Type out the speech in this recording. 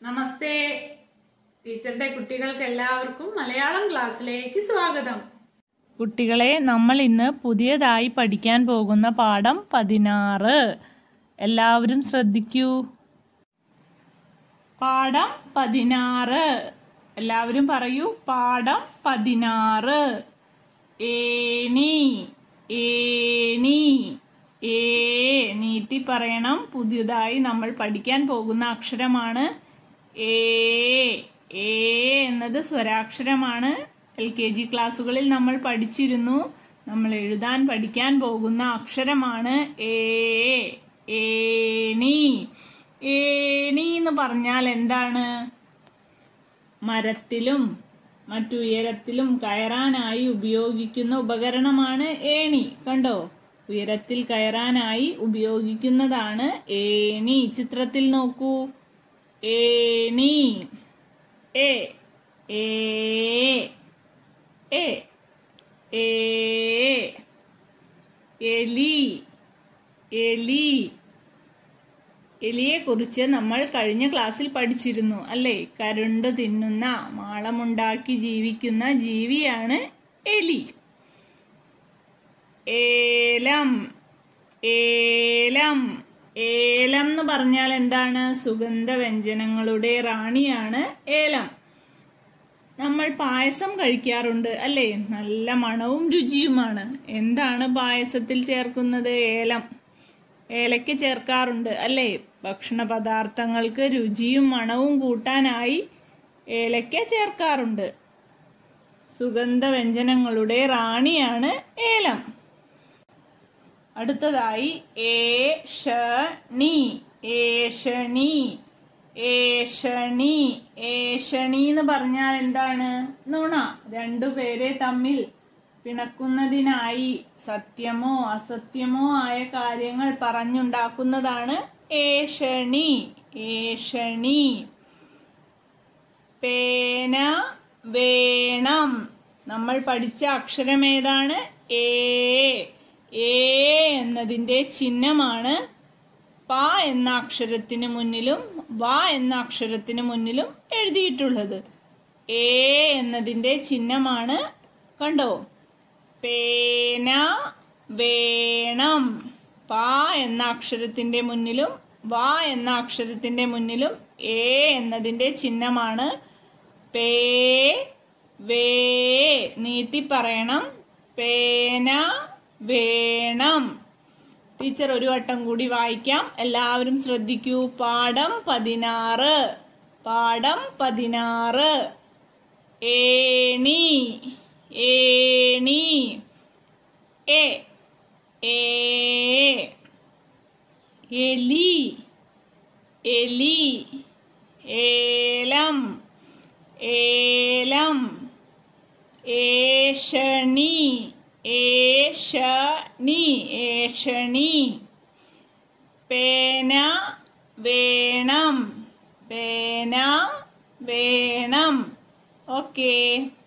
നമസ്തേ ടീച്ചറുടെ കുട്ടികൾക്ക് എല്ലാവർക്കും മലയാളം ക്ലാസ്സിലേക്ക് സ്വാഗതം കുട്ടികളെ നമ്മൾ ഇന്ന് പുതിയതായി പഠിക്കാൻ പോകുന്ന പാഠം പതിനാറ് എല്ലാവരും ശ്രദ്ധിക്കൂ പാഠം പതിനാറ് എല്ലാവരും പറയൂ പാഠം പതിനാറ് ഏണി ഏണി ഏ നീട്ടി പറയണം പുതിയതായി നമ്മൾ പഠിക്കാൻ പോകുന്ന അക്ഷരമാണ് ഏ ഏ എന്നത് സ്വരാക്ഷരമാണ് എൽ കെ ജി ക്ലാസ്സുകളിൽ നമ്മൾ പഠിച്ചിരുന്നു നമ്മൾ എഴുതാൻ പഠിക്കാൻ പോകുന്ന അക്ഷരമാണ് ഏ ഏണി ഏണി എന്ന് പറഞ്ഞാൽ എന്താണ് മരത്തിലും മറ്റുയരത്തിലും കയറാനായി ഉപയോഗിക്കുന്ന ഉപകരണമാണ് ഏണി കണ്ടോ ഉയരത്തിൽ കയറാനായി ഉപയോഗിക്കുന്നതാണ് ഏണി ചിത്രത്തിൽ നോക്കൂ ഏണി എ ഏ എ ഏ എലി എലി എലിയെ കുറിച്ച് നമ്മൾ കഴിഞ്ഞ ക്ലാസ്സിൽ പഠിച്ചിരുന്നു അല്ലേ കരുണ്ട് തിന്നുന്ന മാളമുണ്ടാക്കി ജീവിക്കുന്ന ജീവിയാണ് എലി ഏലം ഏലം ഏലം എന്ന് പറഞ്ഞാൽ എന്താണ് സുഗന്ധ വ്യഞ്ജനങ്ങളുടെ റാണിയാണ് ഏലം നമ്മൾ പായസം കഴിക്കാറുണ്ട് അല്ലേ നല്ല മണവും രുചിയുമാണ് എന്താണ് പായസത്തിൽ ചേർക്കുന്നത് ഏലം ഏലയ്ക്ക് ചേർക്കാറുണ്ട് അല്ലേ ഭക്ഷണ പദാർത്ഥങ്ങൾക്ക് രുചിയും മണവും കൂട്ടാനായി ഏലയ്ക്ക ചേർക്കാറുണ്ട് സുഗന്ധ വ്യഞ്ജനങ്ങളുടെ റാണിയാണ് ഏലം അടുത്തതായി ഏഷണി ഏഷണി ഏഷണി ഏഷണി എന്ന് പറഞ്ഞാൽ എന്താണ് നുണ രണ്ടുപേരെ തമ്മിൽ പിണക്കുന്നതിനായി സത്യമോ അസത്യമോ ആയ കാര്യങ്ങൾ പറഞ്ഞുണ്ടാക്കുന്നതാണ് ഏഷണി ഏഷണി പേന വേണം നമ്മൾ പഠിച്ച അക്ഷരം ഏതാണ് ഏ ഏ എന്നതിന്റെ ചിഹ്നമാണ് പ എന്ന അക്ഷരത്തിന് മുന്നിലും വ എന്ന അക്ഷരത്തിന് മുന്നിലും എഴുതിയിട്ടുള്ളത് ഏ എന്നതിന്റെ ചിഹ്നമാണ് കണ്ടോ പേന വേണം പ എന്ന അക്ഷരത്തിന്റെ മുന്നിലും വ എന്ന അക്ഷരത്തിന്റെ മുന്നിലും ഏ എന്നതിന്റെ ചിഹ്നമാണ് പേ വേ നീട്ടി പറയണം പേന വേണം ടീച്ചർ ഒരു വട്ടം കൂടി വായിക്കാം എല്ലാവരും ശ്രദ്ധിക്കൂ പാഠം പതിനാറ് പാഠം പതിനാറ് ഏണി ഏണി എ ഏ എലി എലി ഏലം ഏലം ഏഷണി ഏഷണി ഏഷണി പേന വേണം പേന വേണം ഓക്കേ